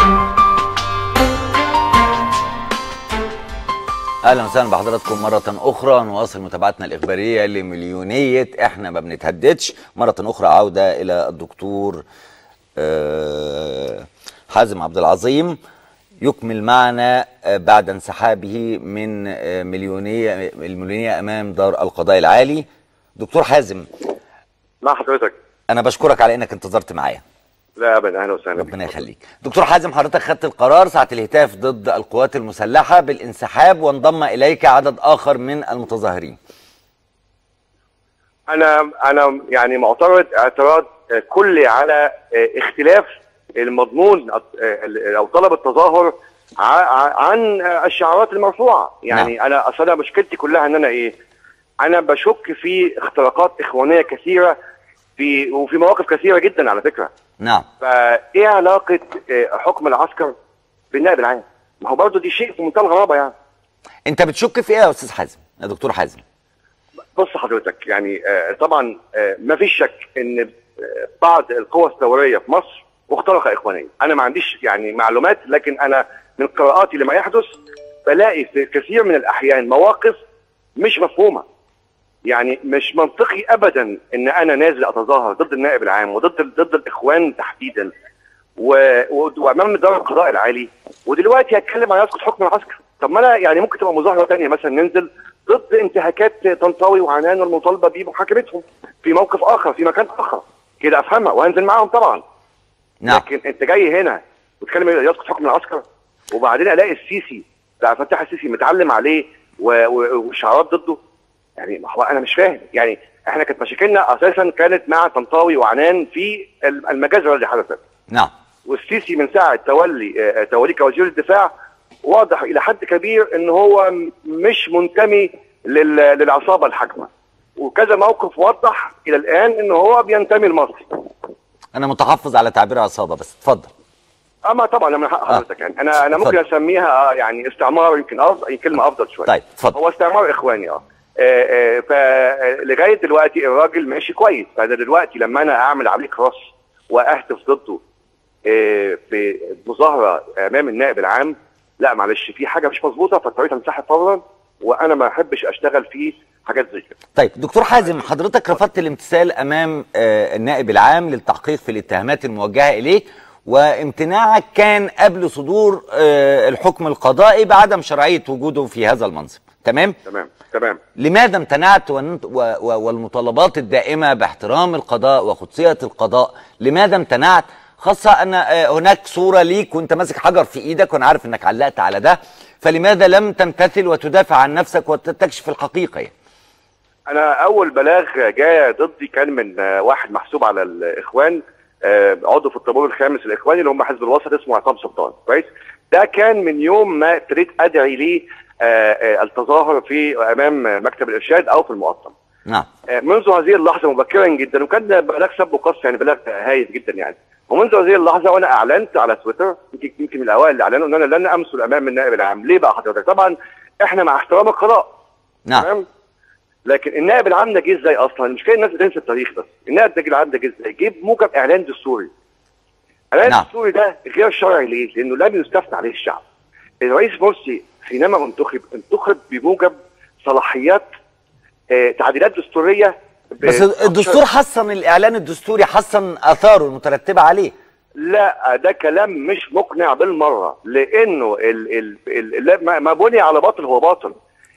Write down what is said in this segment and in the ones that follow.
اهلا وسهلا بحضراتكم مره اخرى نواصل متابعتنا الاخباريه لمليونيه احنا ما بنتهددش مره اخرى عوده الى الدكتور آه، حازم عبد العظيم يكمل معنا آه، بعد انسحابه من آه، مليونيه المليونيه امام دار القضاء العالي دكتور حازم مع حضرتك انا بشكرك على انك انتظرت معايا لا ابدا اهلا وسهلا ربنا يخليك دكتور حازم حضرتك خدت القرار ساعة الهتاف ضد القوات المسلحة بالانسحاب وانضم إليك عدد آخر من المتظاهرين انا انا يعني معترض اعتراض آه، كلي على آه، اختلاف المضمون آه، او طلب التظاهر ع- ع- عن آه، الشعارات المرفوعه يعني نعم. انا اصل انا مشكلتي كلها ان انا ايه انا بشك في اختراقات اخوانيه كثيره في وفي مواقف كثيره جدا على فكره نعم فايه علاقه آه، حكم العسكر بالنائب العام ما هو برضه دي شيء في منتهى الغرابه يعني أنت بتشك في إيه يا أستاذ حازم يا دكتور حازم بص حضرتك يعني آه، طبعا ما فيش شك ان آه، بعض القوى الثوريه في مصر مخترقه اخوانيه انا ما عنديش يعني معلومات لكن انا من قراءاتي لما يحدث بلاقي في كثير من الاحيان مواقف مش مفهومه يعني مش منطقي ابدا ان انا نازل اتظاهر ضد النائب العام وضد ضد الاخوان تحديدا و- و- وامام دار القضاء العالي ودلوقتي هتكلم عن يسقط حكم العسكر طب ما انا يعني ممكن تبقى مظاهره ثانيه مثلا ننزل ضد انتهاكات طنطاوي وعنان والمطالبه بمحاكمتهم في موقف اخر في مكان اخر كده افهمها وهنزل معاهم طبعا نعم لكن انت جاي هنا وتتكلم يسقط حكم العسكر وبعدين الاقي السيسي بتاع فتح السيسي متعلم عليه و- و- وشعارات ضده يعني ما هو انا مش فاهم يعني احنا كانت مشاكلنا اساسا كانت مع طنطاوي وعنان في المجازر اللي حدثت نعم والسيسي من ساعه تولي آه، توليه كوزير الدفاع واضح الى حد كبير ان هو م- مش منتمي لل- للعصابه الحاكمه وكذا موقف وضح الى الان ان هو بينتمي لمصر أنا متحفظ على تعبير عصابة بس اتفضل اما طبعا انا من حق حضرتك يعني انا انا ممكن اتفضل. اسميها آه، يعني استعمار يمكن افضل كلمه افضل شويه طيب اتفضل هو استعمار اخواني اه آه، آه، فلغايه دلوقتي الراجل ماشي كويس فانا دلوقتي لما انا اعمل عليه كروس واهتف ضده آه، في مظاهره امام النائب العام لا معلش في حاجه مش مظبوطه فاضطريت انسحب فورا وانا ما احبش اشتغل في حاجات زي كده طيب دكتور حازم حضرتك رفضت الامتثال امام آه، النائب العام للتحقيق في الاتهامات الموجهه اليك وامتناعك كان قبل صدور آه، الحكم القضائي بعدم شرعيه وجوده في هذا المنصب تمام تمام تمام لماذا امتنعت وانت- و- و- والمطالبات الدائمه باحترام القضاء وقدسيه القضاء لماذا امتنعت خاصه ان آه، هناك صوره ليك وانت ماسك حجر في ايدك وانا عارف انك علقت على ده فلماذا لم تمتثل وتدافع عن نفسك وتكشف الحقيقه يعني؟ انا اول بلاغ جاء ضدي كان من آه، واحد محسوب على الاخوان آه، عضو في الطابور الخامس الاخواني اللي هم حزب الوسط اسمه عصام سلطان كويس ده كان من يوم ما ابتديت ادعي ليه آه، آه، التظاهر في امام مكتب الارشاد او في المقطم نعم آه، منذ هذه اللحظه مبكرا جدا وكان بلاغ سب وقص يعني بلاغ هايف جدا يعني ومنذ هذه اللحظه وانا اعلنت على تويتر يمكن يمكن من الاوائل اللي اعلنوا ان انا لن امثل امام النائب العام ليه بقى حضرتك طبعا احنا مع احترام القضاء نعم تمام لكن النائب العام ده جه ازاي اصلا المشكله الناس بتنسى التاريخ بس النائب ده العام ده جه ازاي جه بموجب اعلان دستوري الاعلان نعم. الدستوري ده غير شرعي ليه لانه لم يستفتى عليه الشعب الرئيس مرسي حينما انتخب انتخب بموجب صلاحيات آه تعديلات دستوريه ب- بس الدستور حسن الاعلان الدستوري حسن اثاره المترتبه عليه لا ده كلام مش مقنع بالمره لانه ال ال ال ال ما- ما بني على باطل هو باطل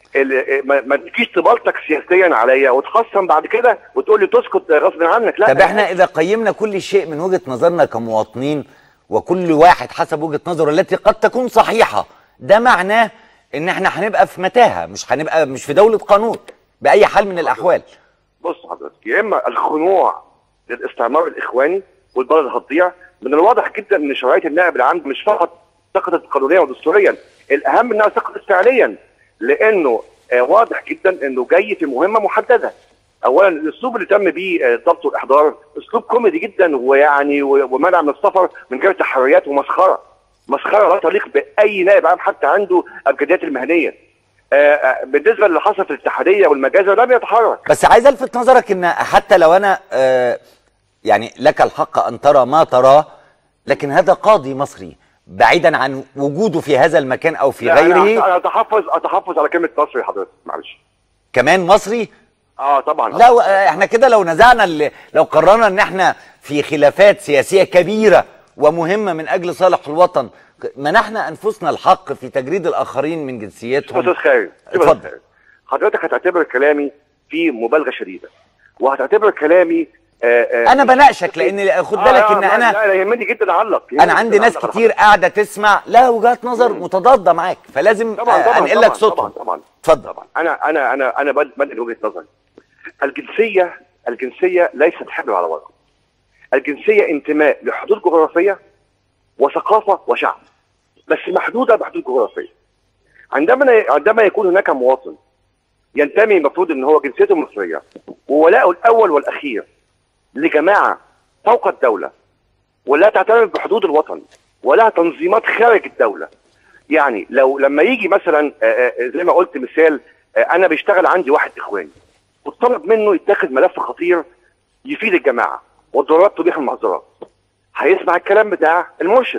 ال- ما, ما تجيش تبلطك سياسيا عليا وتخصم بعد كده وتقول لي تسكت غصب عنك لا طب احنا اذا قيمنا كل شيء من وجهه نظرنا كمواطنين وكل واحد حسب وجهه نظره التي قد تكون صحيحه ده معناه ان احنا هنبقى في متاهه مش هنبقى مش في دوله قانون باي حال من الاحوال بص حضرتك يا اما الخنوع للاستعمار الاخواني والبلد هتضيع من الواضح جدا ان شرعيه النائب العام مش فقط سقطت قانونيا ودستوريا الاهم انها سقطت فعليا لانه آه واضح جدا انه جاي في مهمه محدده اولا الاسلوب اللي تم بيه آه، ضبط والاحضار اسلوب كوميدي جدا ويعني و- ومنع من السفر من غير تحريات ومسخره مسخره لا تليق باي نائب عام حتى عنده الابجديات المهنيه آه، آه، بالنسبه للي حصل في الاتحاديه والمجازر لم يتحرك بس عايز الفت نظرك ان حتى لو انا آه يعني لك الحق ان ترى ما تراه لكن هذا قاضي مصري بعيدا عن وجوده في هذا المكان او في لا، غيره انا أنا اتحفظ اتحفظ على كلمه مصري حضرتك معلش كمان مصري اه طبعا لا و- احنا كده لو نزعنا ال- لو قررنا ان احنا في خلافات سياسيه كبيره ومهمه من اجل صالح الوطن منحنا انفسنا الحق في تجريد الاخرين من جنسيتهم استاذ خالد شوف يا اتفضل. أستاذ خالد. حضرتك هتعتبر كلامي فيه مبالغه شديده وهتعتبر كلامي آه آه انا بناقشك لان خد بالك ان لا- انا لا لا يهمني جدا اعلق انا يهمني عندي جداً ناس أعلق على كتير قاعده تسمع لها وجهات نظر متضاده معاك فلازم طبعا آه، طبعا انقل طبعا لك صوتهم طبعا طبعا اتفضل طبعا انا انا انا انا بد- بدل وجهه نظري الجنسيه الجنسيه ليست حبر على ورق الجنسيه انتماء لحدود جغرافيه وثقافه وشعب بس محدوده بحدود جغرافيه عندما عندما يكون هناك مواطن ينتمي المفروض ان هو جنسيته مصريه وولاءه الاول والاخير لجماعه فوق الدوله ولا تعترف بحدود الوطن ولا تنظيمات خارج الدوله يعني لو لما يجي مثلا آه، آه، زي ما قلت مثال آه، انا بيشتغل عندي واحد اخواني وطلب منه يتاخد ملف خطير يفيد الجماعه والضرورات تبيح المحظورات هيسمع الكلام بتاع المرشد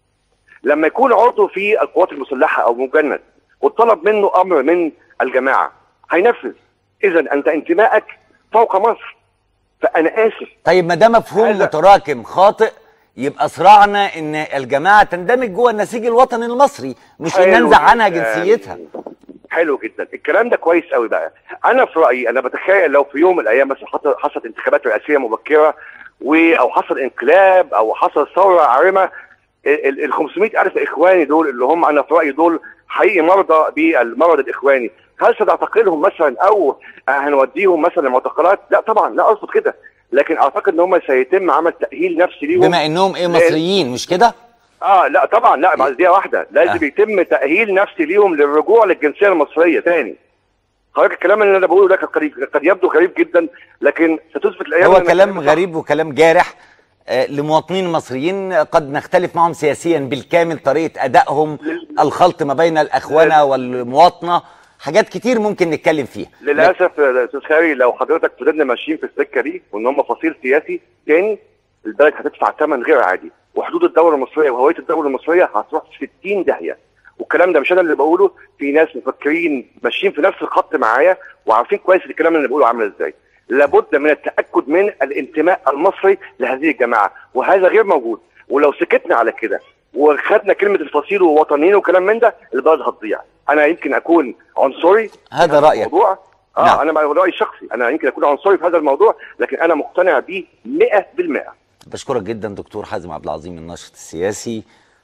لما يكون عضو في القوات المسلحه او مجند وطلب منه امر من الجماعه هينفذ اذا انت انتمائك فوق مصر فانا اسف طيب ما ده مفهوم هذا- متراكم خاطئ يبقى صراعنا ان الجماعه تندمج جوه النسيج الوطني المصري مش ان حلو ننزع عنها جداً. جنسيتها حلو جدا الكلام ده كويس قوي بقى انا في رايي انا بتخيل لو في يوم من الايام مثلا حصل- حصلت انتخابات رئاسيه مبكره و او حصل انقلاب او حصل ثوره عارمه ال ال 500 الف اخواني دول اللي هم انا في رايي دول حقيقي مرضى بالمرض الاخواني هل سنعتقلهم مثلا او هنوديهم مثلا معتقلات لا طبعا لا ارفض كده لكن اعتقد ان هم سيتم عمل تاهيل نفسي ليهم بما انهم ايه لأن- مصريين مش كده اه لا طبعا لا بعد دقيقه واحده لازم آه. آه. يتم تاهيل نفسي ليهم للرجوع للجنسيه المصريه تاني حضرتك الكلام اللي انا بقوله ده قد قد يبدو غريب جدا لكن ستثبت الايام هو إن كلام الكلام صح. غريب وكلام جارح آه، لمواطنين مصريين قد نختلف معهم سياسيا بالكامل طريقه ادائهم الخلط ما بين الاخوانه والمواطنه حاجات كتير ممكن نتكلم فيها للاسف يا استاذ خيري لو حضرتك فضلنا ماشيين في السكه دي وان هم فصيل سياسي تاني البلد هتدفع ثمن غير عادي وحدود الدوله المصريه وهويه الدوله المصريه هتروح في 60 داهيه والكلام ده مش انا اللي بقوله في ناس مفكرين ماشيين في نفس الخط معايا وعارفين كويس الكلام اللي بقوله عامل ازاي لابد من التاكد من الانتماء المصري لهذه الجماعه وهذا غير موجود ولو سكتنا على كده وخدنا كلمه الفصيل ووطنيين وكلام من ده البلد هتضيع انا يمكن اكون عنصري هذا رايك الموضوع اه نعم. نعم. انا رايي الشخصي انا يمكن اكون عنصري في هذا الموضوع لكن انا مقتنع بيه 100% بشكرك جدا دكتور حازم عبد العظيم الناشط السياسي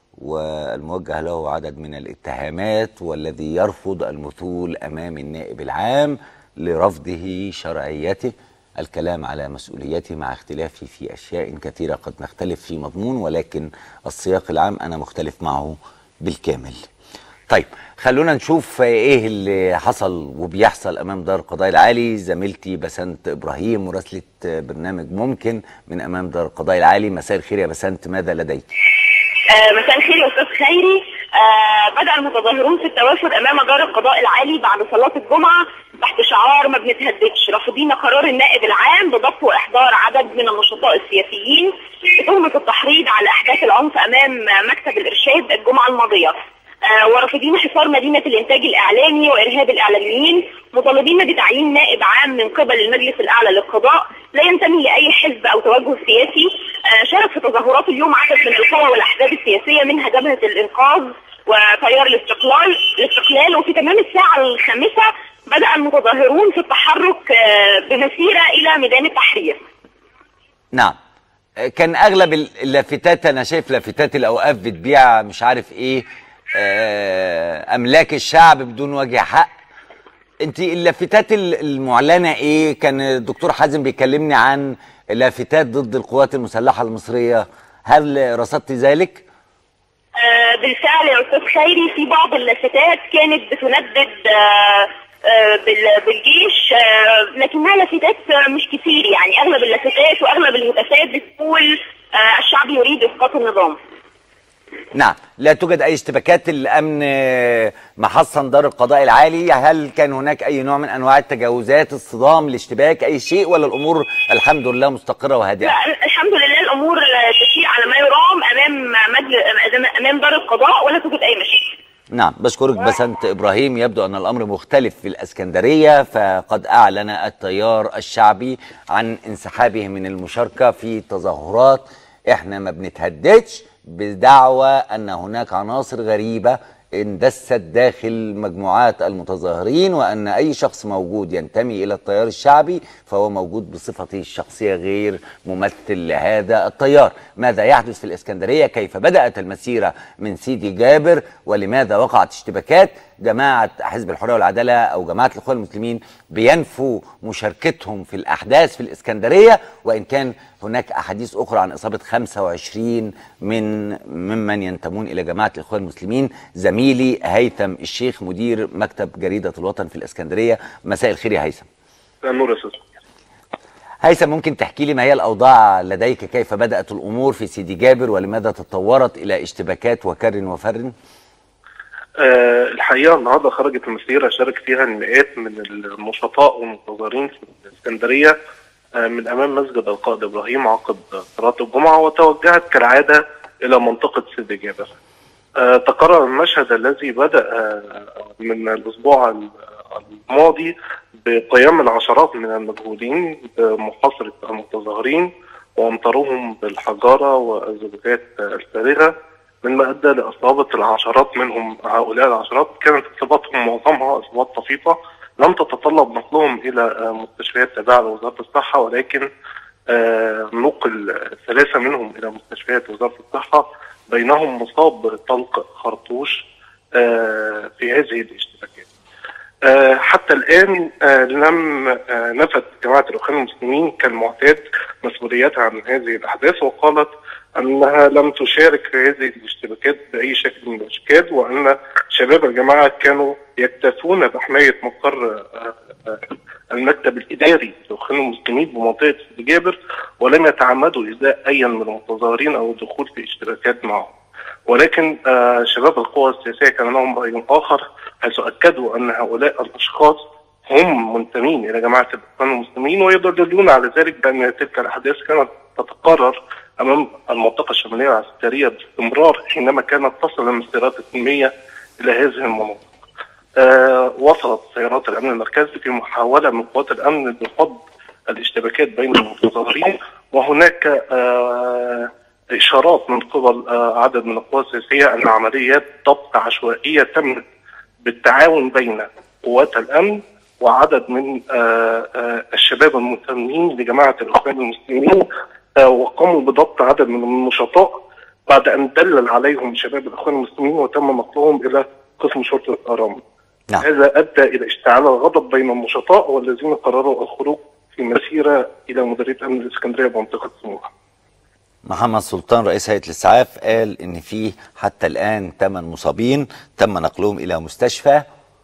والموجه له عدد من الاتهامات والذي يرفض المثول امام النائب العام لرفضه شرعيته الكلام على مسؤوليته مع اختلافي في اشياء كثيره قد نختلف في مضمون ولكن السياق العام انا مختلف معه بالكامل. طيب خلونا نشوف ايه اللي حصل وبيحصل امام دار القضاء العالي زميلتي بسنت ابراهيم مراسله برنامج ممكن من امام دار القضاء العالي مساء الخير يا بسنت ماذا لديك آه، مساء الخير يا استاذ خيري آه، بدأ المتظاهرون في التوافد امام دار القضاء العالي بعد صلاه الجمعه تحت شعار ما بنتهددش رافضين قرار النائب العام بضبط واحضار عدد من النشطاء السياسيين بتهمه التحريض على احداث العنف امام مكتب الارشاد الجمعه الماضيه آه، ورافضين حصار مدينه الانتاج الاعلامي وارهاب الاعلاميين مطالبين بتعيين نائب عام من قبل المجلس الاعلى للقضاء لا ينتمي لاي حزب او توجه سياسي آه، شارك في تظاهرات اليوم عدد من القوى والاحزاب السياسيه منها جبهه الانقاذ وتيار الاستقلال الاستقلال وفي تمام الساعه الخامسه بدا المتظاهرون في التحرك آه، بمسيره الى ميدان التحرير نعم كان اغلب اللافتات انا شايف لافتات الاوقاف بتبيع مش عارف ايه آه، املاك الشعب بدون وجه حق انت اللافتات المعلنه ايه كان الدكتور حازم بيكلمني عن لافتات ضد القوات المسلحه المصريه هل رصدت ذلك آه، بالفعل يا استاذ خيري في بعض اللافتات كانت بتندد آه، آه، بال- بالجيش آه، لكنها لافتات آه، مش كتير يعني اغلب اللافتات واغلب الهتافات بتقول آه، الشعب يريد اسقاط النظام نعم لا توجد اي اشتباكات الامن آه، محصن دار القضاء العالي هل كان هناك اي نوع من انواع التجاوزات الصدام الاشتباك اي شيء ولا الامور الحمد لله مستقره وهادئه لا الحمد لله الامور آه، تسير على ما يرام امام امام مجلس امام دار القضاء ولا توجد اي مشاكل نعم بشكرك بسنت ابراهيم يبدو ان الامر مختلف في الاسكندريه فقد اعلن التيار الشعبي عن انسحابه من المشاركه في تظاهرات احنا ما بنتهددش بدعوى ان هناك عناصر غريبه اندست داخل مجموعات المتظاهرين وان اي شخص موجود ينتمي الى التيار الشعبي فهو موجود بصفته الشخصيه غير ممثل لهذا التيار ماذا يحدث في الاسكندريه كيف بدات المسيره من سيدي جابر ولماذا وقعت اشتباكات جماعه حزب الحريه والعداله او جماعه الاخوان المسلمين بينفوا مشاركتهم في الاحداث في الاسكندريه وان كان هناك احاديث اخرى عن اصابه 25 من ممن ينتمون الى جماعه الاخوان المسلمين زميلي هيثم الشيخ مدير مكتب جريده الوطن في الاسكندريه مساء الخير يا هيثم نور يا استاذ هيثم ممكن تحكي لي ما هي الاوضاع لديك كيف بدات الامور في سيدي جابر ولماذا تطورت الى اشتباكات وكر وفر أه الحقيقه النهارده خرجت المسيره شارك فيها المئات من النشطاء والمنتظرين في الاسكندريه أه من امام مسجد القائد ابراهيم عقب صلاه الجمعه وتوجهت كالعاده الى منطقه سيدي جابر. أه تكرر المشهد الذي بدا من الاسبوع الماضي بقيام العشرات من المجهولين بمحاصره المتظاهرين وامطارهم بالحجاره والزجاجات الفارغه مما ادى لاصابه العشرات منهم هؤلاء العشرات كانت اصاباتهم معظمها اصابات طفيفه لم تتطلب نقلهم الى مستشفيات تابعه لوزاره الصحه ولكن نقل ثلاثه منهم الى مستشفيات وزاره الصحه بينهم مصاب بطلق خرطوش في هذه الاشتباكات. حتى الان لم نفت جماعه الاخوان المسلمين كالمعتاد مسؤوليتها عن هذه الاحداث وقالت انها لم تشارك في هذه الاشتباكات باي شكل من الاشكال وان شباب الجماعه كانوا يكتفون بحمايه مقر المكتب الاداري للاخوان المسلمين بمنطقه سيدي جابر ولم يتعمدوا ايذاء اي من المتظاهرين او الدخول في اشتباكات معهم. ولكن شباب القوى السياسيه كان لهم راي اخر حيث اكدوا ان هؤلاء الاشخاص هم منتمين الى جماعه الاخوان المسلمين ويدللون على ذلك بان تلك الاحداث كانت تتكرر امام المنطقه الشماليه العسكريه باستمرار حينما كانت تصل المسيرات السلميه الى هذه المناطق. آه وصلت سيارات الامن المركزي في محاوله من قوات الامن لفض الاشتباكات بين المتظاهرين وهناك آه اشارات من قبل آه عدد من القوى السياسيه ان عمليات ضبط عشوائيه تمت بالتعاون بين قوات الامن وعدد من الشباب المنتمين لجماعه الاخوان المسلمين وقاموا بضبط عدد من النشطاء بعد ان دلل عليهم شباب الاخوان المسلمين وتم نقلهم الى قسم شرطه الارام. نعم. هذا ادى الى اشتعال الغضب بين النشطاء والذين قرروا الخروج في مسيره الى مديريه امن الاسكندريه بمنطقه سموحه. محمد سلطان رئيس هيئه الاسعاف قال ان فيه حتى الان ثمان مصابين تم نقلهم الى مستشفى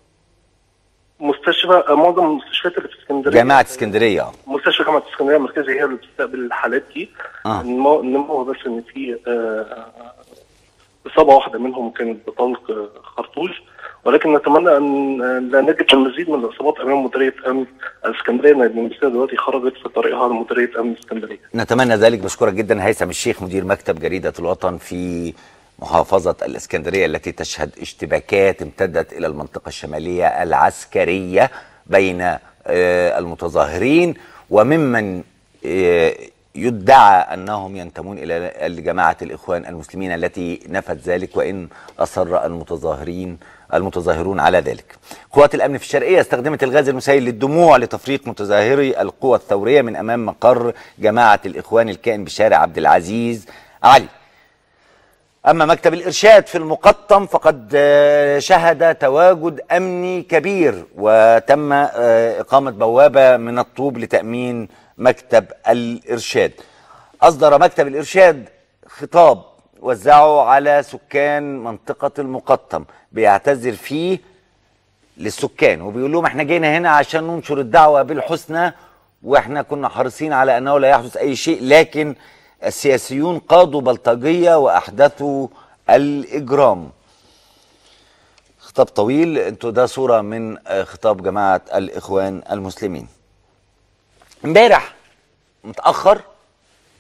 مستشفى معظم المستشفيات اللي في اسكندريه جامعه اسكندريه مستشفى جامعه اسكندريه المركزي هي اللي بتستقبل الحالات دي آه. انما هو بس ان في اصابه واحده منهم كانت بطلق خرطوش ولكن نتمنى ان لا نجد المزيد من الاصابات امام مديريه امن الاسكندريه لان المسيره دلوقتي خرجت في طريقها لمديريه امن الاسكندريه. نتمنى ذلك بشكرك جدا هيثم الشيخ مدير مكتب جريده الوطن في محافظة الإسكندرية التي تشهد اشتباكات امتدت إلى المنطقة الشمالية العسكرية بين المتظاهرين وممن يدعى أنهم ينتمون إلى جماعة الإخوان المسلمين التي نفت ذلك وإن أصر المتظاهرين المتظاهرون على ذلك قوات الأمن في الشرقية استخدمت الغاز المسيل للدموع لتفريق متظاهري القوى الثورية من أمام مقر جماعة الإخوان الكائن بشارع عبد العزيز علي أما مكتب الإرشاد في المقطم فقد شهد تواجد أمني كبير وتم إقامة بوابة من الطوب لتأمين مكتب الإرشاد أصدر مكتب الإرشاد خطاب وزعه على سكان منطقة المقطم بيعتذر فيه للسكان وبيقول لهم احنا جينا هنا عشان ننشر الدعوة بالحسنى واحنا كنا حريصين على أنه لا يحدث أي شيء لكن السياسيون قادوا بلطجية وأحدثوا الإجرام خطاب طويل انتوا ده صورة من خطاب جماعة الإخوان المسلمين امبارح متأخر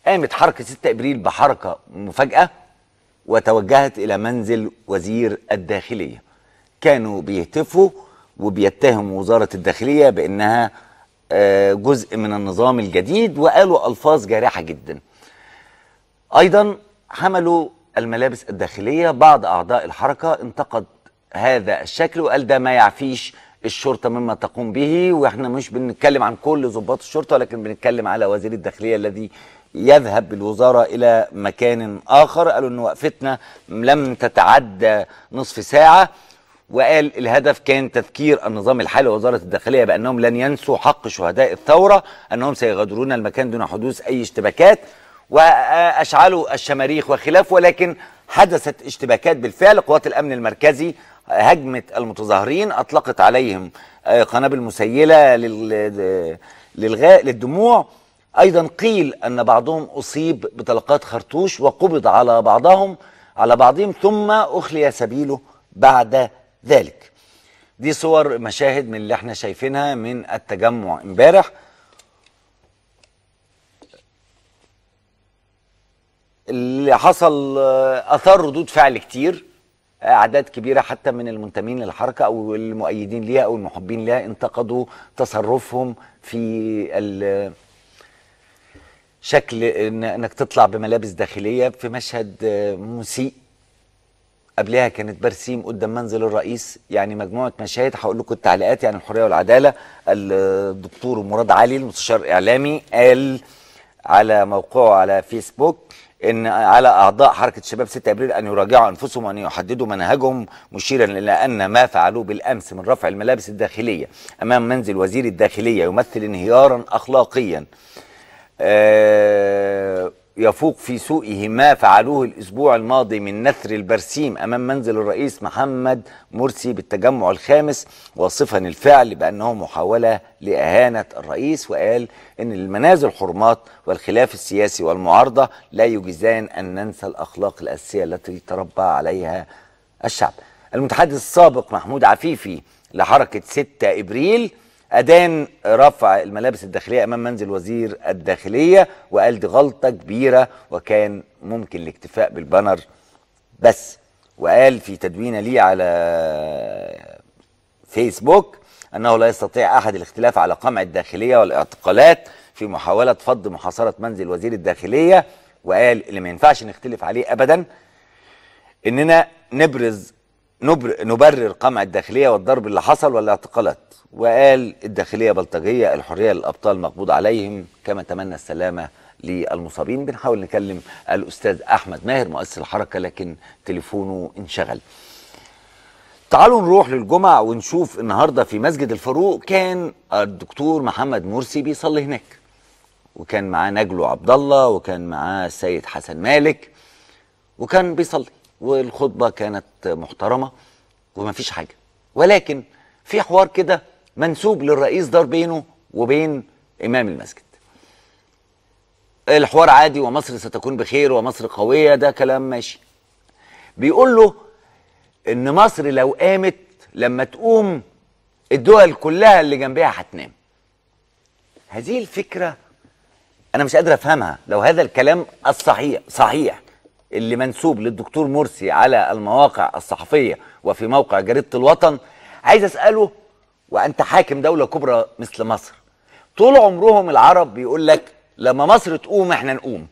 قامت حركه 6 ابريل بحركه مفاجاه وتوجهت الى منزل وزير الداخليه كانوا بيهتفوا وبيتهموا وزاره الداخليه بانها آه، جزء من النظام الجديد وقالوا الفاظ جارحه جدا ايضا حملوا الملابس الداخليه بعض اعضاء الحركه انتقد هذا الشكل وقال ده ما يعفيش الشرطه مما تقوم به واحنا مش بنتكلم عن كل ضباط الشرطه ولكن بنتكلم على وزير الداخليه الذي يذهب بالوزاره الى مكان اخر قالوا ان وقفتنا لم تتعدى نصف ساعه وقال الهدف كان تذكير النظام الحالي ووزاره الداخليه بانهم لن ينسوا حق شهداء الثوره انهم سيغادرون المكان دون حدوث اي اشتباكات واشعلوا الشماريخ وخلافه ولكن حدثت اشتباكات بالفعل قوات الامن المركزي هجمت المتظاهرين اطلقت عليهم آه، قنابل مسيله لل- للغاء للدموع ايضا قيل ان بعضهم اصيب بطلقات خرطوش وقبض على بعضهم على بعضهم ثم اخلي سبيله بعد ذلك دي صور مشاهد من اللي احنا شايفينها من التجمع امبارح اللي حصل آه، اثار ردود فعل كتير اعداد كبيره حتى من المنتمين للحركه او المؤيدين ليها او المحبين ليها انتقدوا تصرفهم في ال- شكل إن- انك تطلع بملابس داخليه في مشهد آه، مسيء قبلها كانت برسيم قدام منزل الرئيس يعني مجموعه مشاهد هقول لكم التعليقات يعني الحريه والعداله الدكتور مراد علي المستشار الاعلامي قال على موقعه على فيسبوك ان على اعضاء حركه شباب 6 ابريل ان يراجعوا انفسهم وان يحددوا منهجهم مشيرا الى ان ما فعلوه بالامس من رفع الملابس الداخليه امام منزل وزير الداخليه يمثل انهيارا اخلاقيا آه، يفوق في سوءه ما فعلوه الاسبوع الماضي من نثر البرسيم امام منزل الرئيس محمد مرسي بالتجمع الخامس واصفا الفعل بانه محاوله لاهانه الرئيس وقال ان المنازل حرمات والخلاف السياسي والمعارضه لا يجيزان ان ننسى الاخلاق الاساسيه التي تربى عليها الشعب. المتحدث السابق محمود عفيفي لحركه 6 ابريل أدان رفع الملابس الداخلية أمام منزل وزير الداخلية وقال دي غلطة كبيرة وكان ممكن الاكتفاء بالبانر بس وقال في تدوينة ليه على فيسبوك أنه لا يستطيع أحد الاختلاف على قمع الداخلية والاعتقالات في محاولة فض محاصرة منزل وزير الداخلية وقال اللي ما ينفعش نختلف عليه أبدا اننا نبرز نبر نبرر قمع الداخليه والضرب اللي حصل والاعتقالات وقال الداخليه بلطجيه الحريه للابطال مقبوض عليهم كما تمنى السلامه للمصابين بنحاول نكلم الاستاذ احمد ماهر مؤسس الحركه لكن تليفونه انشغل تعالوا نروح للجمعة ونشوف النهاردة في مسجد الفاروق كان الدكتور محمد مرسي بيصلي هناك وكان معاه نجله عبد الله وكان معاه السيد حسن مالك وكان بيصلي والخطبه كانت محترمه وما فيش حاجه ولكن في حوار كده منسوب للرئيس دار بينه وبين امام المسجد الحوار عادي ومصر ستكون بخير ومصر قويه ده كلام ماشي بيقول له ان مصر لو قامت لما تقوم الدول كلها اللي جنبها هتنام هذه الفكره انا مش قادر افهمها لو هذا الكلام الصحيح صحيح اللي منسوب للدكتور مرسي على المواقع الصحفيه وفي موقع جريده الوطن عايز اساله وانت حاكم دوله كبرى مثل مصر طول عمرهم العرب بيقول لك لما مصر تقوم احنا نقوم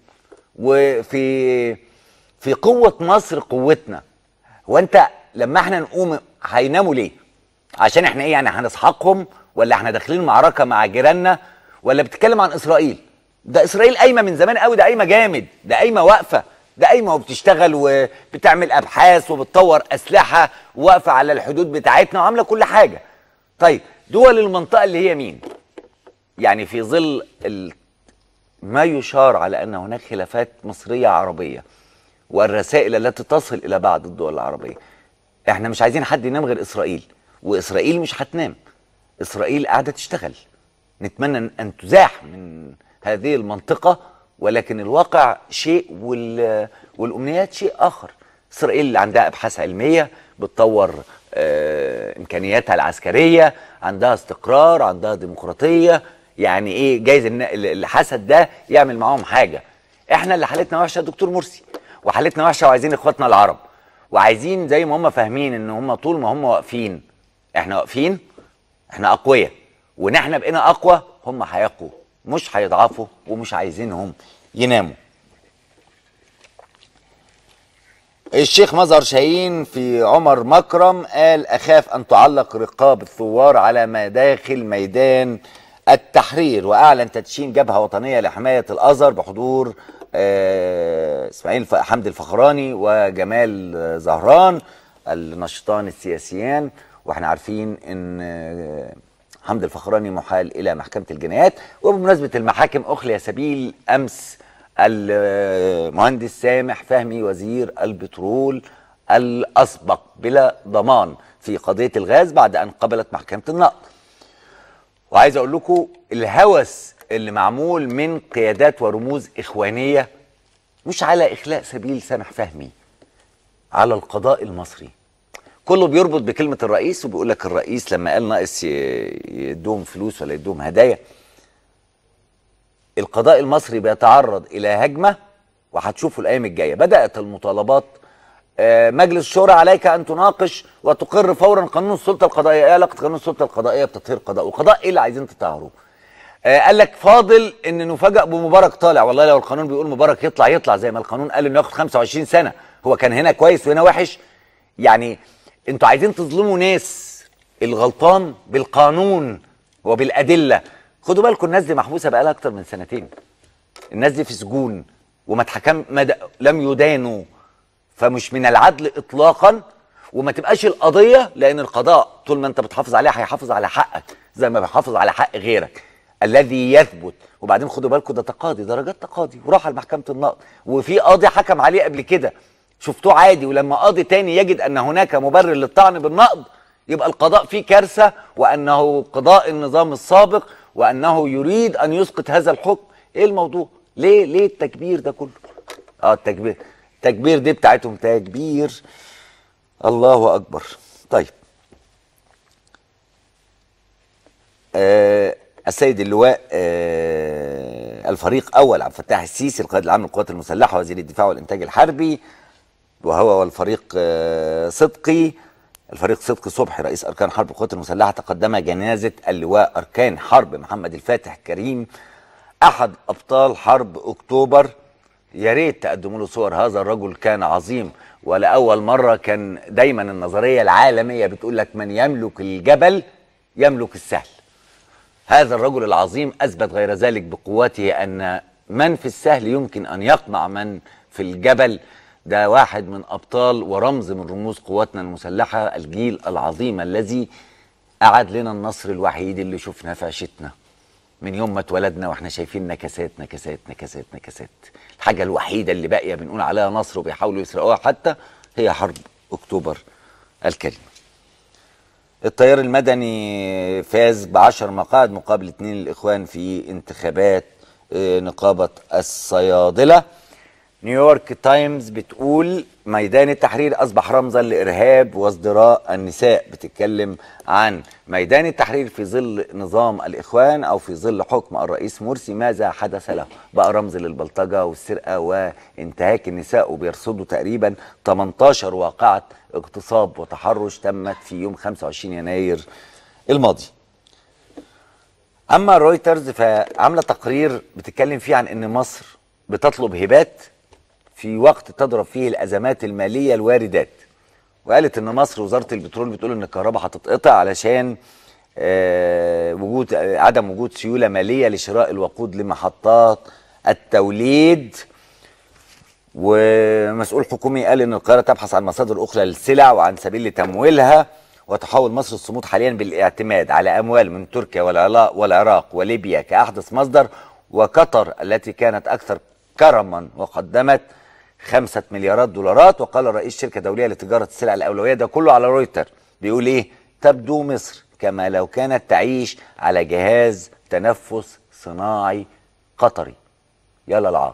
وفي في قوه مصر قوتنا هو انت لما احنا نقوم هيناموا ليه عشان احنا ايه يعني هنسحقهم ولا احنا داخلين معركه مع جيراننا ولا بتتكلم عن اسرائيل ده اسرائيل قايمه من زمان قوي ده قايمه جامد ده قايمه واقفه ده قايمه وبتشتغل وبتعمل ابحاث وبتطور اسلحه واقفه على الحدود بتاعتنا وعامله كل حاجه طيب دول المنطقه اللي هي مين يعني في ظل ال... ما يشار على ان هناك خلافات مصريه عربيه والرسائل التي تصل الى بعض الدول العربيه احنا مش عايزين حد ينام غير اسرائيل واسرائيل مش هتنام اسرائيل قاعده تشتغل نتمنى ان تزاح من هذه المنطقه ولكن الواقع شيء وال... والامنيات شيء اخر اسرائيل عندها ابحاث علميه بتطور آه امكانياتها العسكريه عندها استقرار عندها ديمقراطيه يعني ايه جايز ان اللي حسد ده يعمل معاهم حاجه احنا اللي حالتنا وحشه يا دكتور مرسي وحالتنا وحشه وعايزين اخواتنا العرب وعايزين زي ما هم فاهمين ان هم طول ما هم واقفين احنا واقفين احنا اقوياء وان احنا بقينا اقوى هم هيقوا مش هيضعفوا ومش عايزينهم يناموا الشيخ مظهر شاهين في عمر مكرم قال اخاف ان تعلق رقاب الثوار على مداخل ميدان التحرير واعلن تدشين جبهه وطنيه لحمايه الازهر بحضور آه، اسماعيل ف- حمد الفخراني وجمال آه، زهران النشطان السياسيان واحنا عارفين ان آه، حمد الفخراني محال الى محكمه الجنايات وبمناسبه المحاكم اخلي سبيل امس المهندس سامح فهمي وزير البترول الاسبق بلا ضمان في قضيه الغاز بعد ان قبلت محكمه النقض وعايز اقول لكم الهوس اللي معمول من قيادات ورموز اخوانيه مش على اخلاء سبيل سامح فهمي على القضاء المصري كله بيربط بكلمه الرئيس وبيقول لك الرئيس لما قال ناقص ي- يدوم فلوس ولا يدوم هدايا القضاء المصري بيتعرض الى هجمه وهتشوفوا الايام الجايه بدات المطالبات آه، مجلس الشورى عليك ان تناقش وتقر فورا قانون السلطه القضائيه ايه علاقه قانون السلطه القضائيه بتطهير القضاء والقضاء ايه اللي عايزين تطهروه آه، قال لك فاضل ان نفاجئ بمبارك طالع والله لو القانون بيقول مبارك يطلع يطلع زي ما القانون قال انه ياخد 25 سنه هو كان هنا كويس وهنا وحش يعني انتوا عايزين تظلموا ناس الغلطان بالقانون وبالادله خدوا بالكم الناس دي محبوسه بقالها اكتر من سنتين الناس دي في سجون وما اتحكم مد... لم يدانوا فمش من العدل اطلاقا وما تبقاش القضيه لان القضاء طول ما انت بتحافظ عليه هيحافظ على حقك زي ما بيحافظ على حق غيرك الذي يثبت وبعدين خدوا بالكم ده تقاضي درجات تقاضي وراح لمحكمه النقض وفي قاضي حكم عليه قبل كده شفتوه عادي ولما قاضي تاني يجد ان هناك مبرر للطعن بالنقض يبقى القضاء فيه كارثه وانه قضاء النظام السابق وانه يريد ان يسقط هذا الحكم ايه الموضوع ليه ليه التكبير ده كله اه التكبير التكبير دي بتاعتهم تكبير الله اكبر طيب آه السيد اللواء آه الفريق اول عبد الفتاح السيسي القائد العام للقوات المسلحه وزير الدفاع والانتاج الحربي وهو والفريق آه صدقي الفريق صدقي صبحي رئيس اركان حرب القوات المسلحه تقدم جنازه اللواء اركان حرب محمد الفاتح كريم احد ابطال حرب اكتوبر يا ريت تقدموا له صور هذا الرجل كان عظيم ولاول مره كان دايما النظريه العالميه بتقول لك من يملك الجبل يملك السهل هذا الرجل العظيم اثبت غير ذلك بقوته ان من في السهل يمكن ان يقمع من في الجبل ده واحد من ابطال ورمز من رموز قواتنا المسلحه الجيل العظيم الذي اعاد لنا النصر الوحيد اللي شفناه في عيشتنا من يوم ما اتولدنا واحنا شايفين نكسات نكسات نكسات نكسات الحاجه الوحيده اللي باقيه بنقول عليها نصر وبيحاولوا يسرقوها حتى هي حرب اكتوبر الكريم التيار المدني فاز بعشر مقاعد مقابل اثنين الاخوان في انتخابات آه، نقابه الصيادله نيويورك تايمز بتقول ميدان التحرير اصبح رمزا لارهاب وازدراء النساء بتتكلم عن ميدان التحرير في ظل نظام الاخوان او في ظل حكم الرئيس مرسي ماذا حدث له بقى رمز للبلطجه والسرقه وانتهاك النساء وبيرصدوا تقريبا 18 واقعه اغتصاب وتحرش تمت في يوم 25 يناير الماضي اما رويترز فعامله تقرير بتتكلم فيه عن ان مصر بتطلب هبات في وقت تضرب فيه الازمات الماليه الواردات وقالت ان مصر وزاره البترول بتقول ان الكهرباء هتتقطع علشان آه، وجود آه، عدم وجود سيوله ماليه لشراء الوقود لمحطات التوليد ومسؤول حكومي قال ان القاهره تبحث عن مصادر اخرى للسلع وعن سبيل لتمويلها وتحاول مصر الصمود حاليا بالاعتماد على اموال من تركيا والعلا- والعراق وليبيا كاحدث مصدر وقطر التي كانت اكثر كرما وقدمت خمسة مليارات دولارات وقال رئيس شركة دولية لتجارة السلع الأولوية ده كله على رويتر بيقول إيه تبدو مصر كما لو كانت تعيش على جهاز تنفس صناعي قطري يلا العار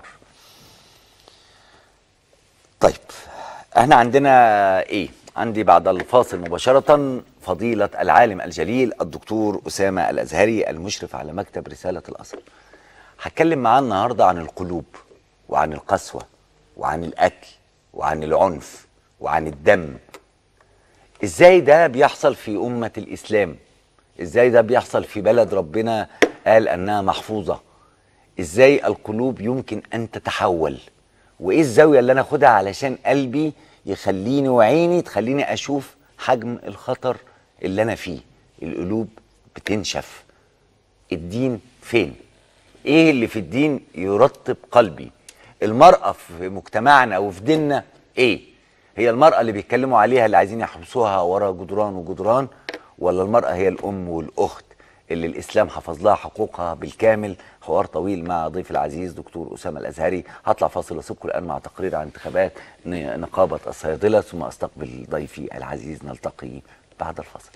طيب احنا عندنا ايه عندي بعد الفاصل مباشرة فضيلة العالم الجليل الدكتور أسامة الأزهري المشرف على مكتب رسالة الأصل هتكلم معاه النهاردة عن القلوب وعن القسوة وعن القتل وعن العنف وعن الدم ازاي ده بيحصل في أمة الإسلام ازاي ده بيحصل في بلد ربنا قال أنها محفوظة ازاي القلوب يمكن أن تتحول وايه الزاوية اللي أنا أخدها علشان قلبي يخليني وعيني تخليني أشوف حجم الخطر اللي أنا فيه القلوب بتنشف الدين فين ايه اللي في الدين يرطب قلبي المرأة في مجتمعنا وفي ديننا ايه هي المرأة اللي بيتكلموا عليها اللي عايزين يحبسوها ورا جدران وجدران ولا المرأة هي الأم والأخت اللي الإسلام حفظ لها حقوقها بالكامل حوار طويل مع ضيف العزيز دكتور أسامة الأزهري هطلع فاصل واسيبكم الآن مع تقرير عن انتخابات ن- نقابة الصيادلة ثم أستقبل ضيفي العزيز نلتقي بعد الفاصل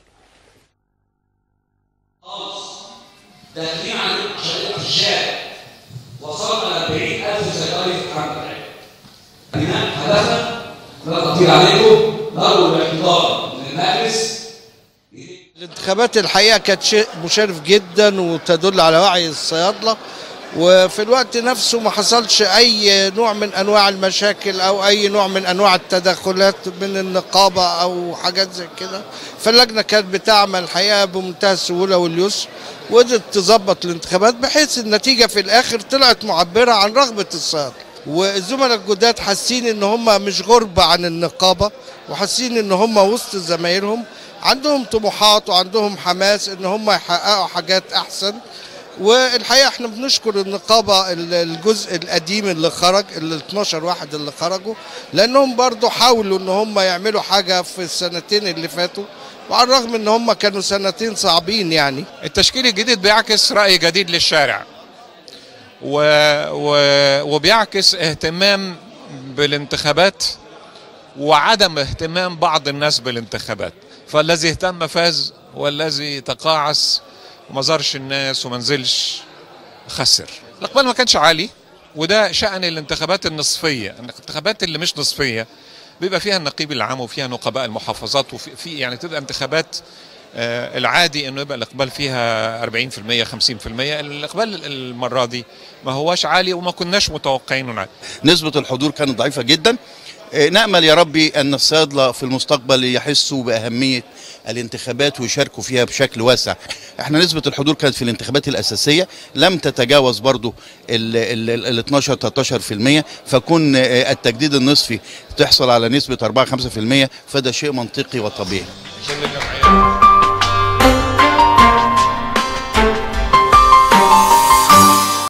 داخلين على شريطة في الشارع وصلنا ل 40000 سيارة في الحمد بناء هدفا لا تطير عليكم نرجو الاحتضار من المجلس الانتخابات الحقيقه كانت شيء مشرف جدا وتدل على وعي الصيادله وفي الوقت نفسه ما حصلش اي نوع من انواع المشاكل او اي نوع من انواع التدخلات من النقابه او حاجات زي كده فاللجنه كانت بتعمل الحقيقه بمنتهى السهوله واليسر وقدرت تظبط الانتخابات بحيث النتيجه في الاخر طلعت معبره عن رغبه الصيادله والزملاء الجداد حاسين ان هم مش غربة عن النقابة وحاسين ان هم وسط زمايلهم عندهم طموحات وعندهم حماس ان هم يحققوا حاجات احسن والحقيقه احنا بنشكر النقابه ال- الجزء القديم اللي خرج ال 12 واحد اللي خرجوا لانهم برضو حاولوا ان هم يعملوا حاجه في السنتين اللي فاتوا وعلى الرغم ان هم كانوا سنتين صعبين يعني التشكيل الجديد بيعكس رأي جديد للشارع و... و... وبيعكس اهتمام بالانتخابات وعدم اهتمام بعض الناس بالانتخابات فالذي اهتم فاز والذي تقاعس وما زارش الناس وما نزلش خسر الاقبال ما كانش عالي وده شأن الانتخابات النصفية الانتخابات اللي مش نصفية بيبقى فيها النقيب العام وفيها نقباء المحافظات وفي في يعني تبقى انتخابات آه، العادي انه يبقى الاقبال فيها 40% 50% الاقبال المره دي ما هواش عالي وما كناش متوقعينه عالي نسبة الحضور كانت ضعيفة جدا آه، نأمل يا ربي أن الصيادلة في المستقبل يحسوا بأهمية الانتخابات ويشاركوا فيها بشكل واسع احنا نسبة الحضور كانت في الانتخابات الأساسية لم تتجاوز برضو ال ال- ال 12 13% فكون آه، التجديد النصفي تحصل على نسبة 4 5% فده شيء منطقي وطبيعي عشان